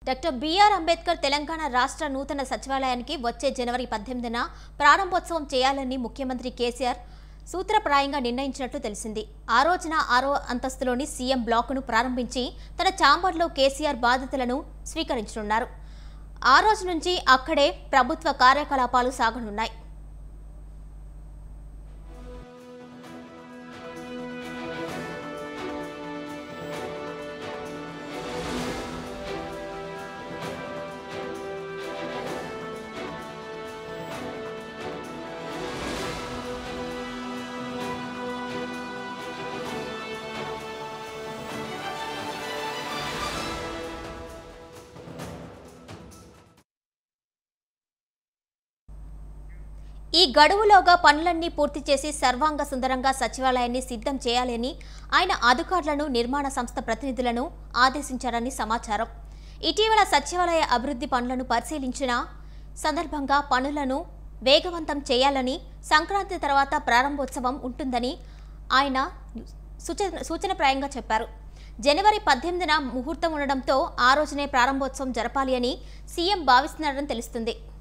doctor BR Ambedkar Telangana రాష్ట్ర నూతన సచివాలయానికి వచ్చే జనవరి పద్దెనిమిదిన ప్రారంభోత్సవం చేయాలని ముఖ్యమంత్రి కేసీఆర్ సూత్రప్రాయంగా నిర్ణయించినట్లు తెలిసింది ఆ రోజున ఆరో అంతస్తులోని సీఎం బ్లాకును ప్రారంభించి తన ఛాంబర్లో కేసీఆర్ బాధ్యతలను స్వీకరించనున్నారు ఆ రోజు నుంచి అక్కడే ప్రభుత్వ కార్యకలాపాలు సాగనున్నాయి ఈ గడువులోగా పనులన్నీ పూర్తి చేసి సర్వాంగ సుందరంగా సచివాలయాన్ని సిద్ధం చేయాలని ఆయన అధికారులను నిర్మాణ సంస్థ ప్రతినిధులను ఆదేశించారని సమాచారం ఇటీవల సచివాలయ అభివృద్ధి పనులను పరిశీలించిన సందర్భంగా పనులను వేగవంతం చేయాలని సంక్రాంతి తర్వాత ప్రారంభోత్సవం ఉంటుందని ఆయన సూచన సూచనప్రాయంగా చెప్పారు జనవరి పద్దెనిమిదిన ముహూర్తం ఉండడంతో ఆ రోజునే ప్రారంభోత్సవం జరపాలి అని సీఎం భావిస్తున్నారని తెలుస్తుంది